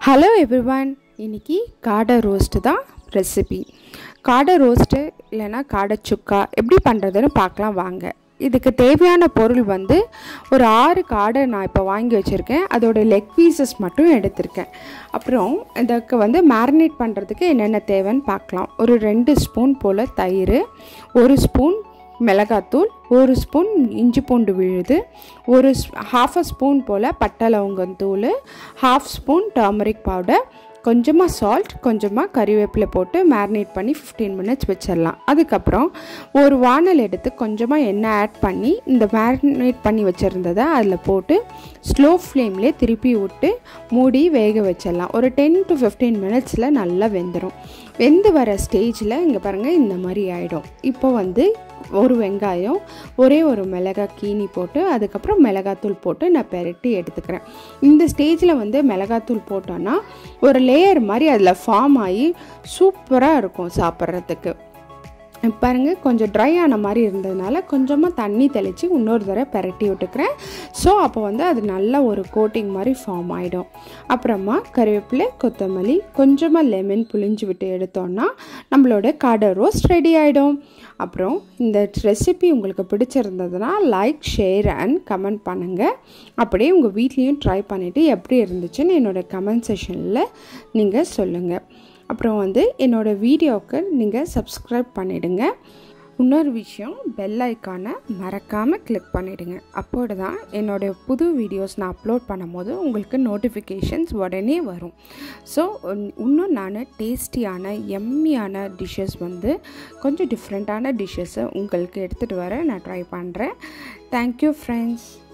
hello everyone இன்னைக்கு காடை roast தான் ரெசிபி காடை ரோஸ்ட்டு இல்லைன்னா காடை சுக்கா எப்படி பண்ணுறதுன்னு பார்க்கலாம் வாங்க இதுக்கு தேவையான பொருள் வந்து ஒரு ஆறு காடை நான் இப்போ வாங்கி வச்சுருக்கேன் அதோட லெக் பீசஸ் மட்டும் எடுத்திருக்கேன் அப்புறம் இதுக்கு வந்து மேரினேட் பண்ணுறதுக்கு என்னென்ன தேவைன்னு பார்க்கலாம் ஒரு ரெண்டு ஸ்பூன் போல் தயிர் ஒரு ஸ்பூன் மிளகாத்தூள் ஒரு ஸ்பூன் இஞ்சி பூண்டு விழுது ஒரு ஹாஃப் அ ஸ்பூன் போல் பட்டை லவங்கத்தூள் ஹாஃப் ஸ்பூன் டர்மரிக் பவுடர் கொஞ்சமாக சால்ட் கொஞ்சமாக கறிவேப்பிலை போட்டு மேரினேட் பண்ணி ஃபிஃப்டீன் மினிட்ஸ் வச்சிடலாம் அதுக்கப்புறம் ஒரு வானல் எடுத்து கொஞ்சமாக எண்ணெய் ஆட் பண்ணி இந்த மேரினேட் பண்ணி வச்சுருந்ததை அதில் போட்டு ஸ்லோ ஃப்ளேம்லேயே திருப்பி விட்டு மூடி வேக வச்சிடலாம் ஒரு டென் டு ஃபிஃப்டீன் மினிட்ஸில் நல்லா வெந்துடும் வெந்து வர ஸ்டேஜில் இங்கே பாருங்கள் இந்த மாதிரி ஆகிடும் இப்போ வந்து ஒரு வெங்காயம் ஒரே ஒரு மிளகாய் கீனி போட்டு அதுக்கப்புறம் மிளகாத்தூள் போட்டு நான் பெரட்டி எடுத்துக்கிறேன் இந்த ஸ்டேஜில் வந்து மிளகாத்தூள் போட்டோன்னா ஒரு லேயர் மாதிரி அதில் ஃபார்ம் ஆகி சூப்பராக இருக்கும் சாப்பிட்றதுக்கு பாருங்க கொஞ்சம் ட்ரை ஆன மாதிரி இருந்ததுனால கொஞ்சமாக தண்ணி தெளித்து இன்னொரு தடவை பெரட்டி விட்டுக்கிறேன் ஸோ அப்போ வந்து அது நல்ல ஒரு கோட்டிங் மாதிரி ஃபார்ம் ஆகிடும் அப்புறமா கருவேப்பிலை கொத்தமல்லி கொஞ்சமாக லெமன் புளிஞ்சு விட்டு எடுத்தோன்னா நம்மளோட காடை ரோஸ்ட் ரெடி ஆகிடும் அப்புறம் இந்த ரெசிபி உங்களுக்கு பிடிச்சிருந்ததுன்னா லைக் ஷேர் அண்ட் கமெண்ட் பண்ணுங்கள் அப்படியே உங்கள் வீட்லேயும் ட்ரை பண்ணிவிட்டு எப்படி இருந்துச்சுன்னு என்னோடய கமெண்ட் செஷனில் நீங்கள் சொல்லுங்கள் அப்புறம் வந்து என்னோடய வீடியோவுக்கு நீங்கள் சப்ஸ்கிரைப் பண்ணிவிடுங்க இன்னொரு விஷயம் பெல் ஐக்கானை மறக்காமல் கிளிக் பண்ணிவிடுங்க அப்போது தான் என்னோடய புது வீடியோஸ் நான் அப்லோட் பண்ணும்போது உங்களுக்கு நோட்டிஃபிகேஷன்ஸ் உடனே வரும் ஸோ இன்னும் நான் டேஸ்டியான எம்மியான டிஷ்ஷஸ் வந்து கொஞ்சம் டிஃப்ரெண்ட்டான டிஷ்ஷஸை உங்களுக்கு எடுத்துகிட்டு வர நான் ட்ரை பண்ணுறேன் தேங்க்யூ ஃப்ரெண்ட்ஸ்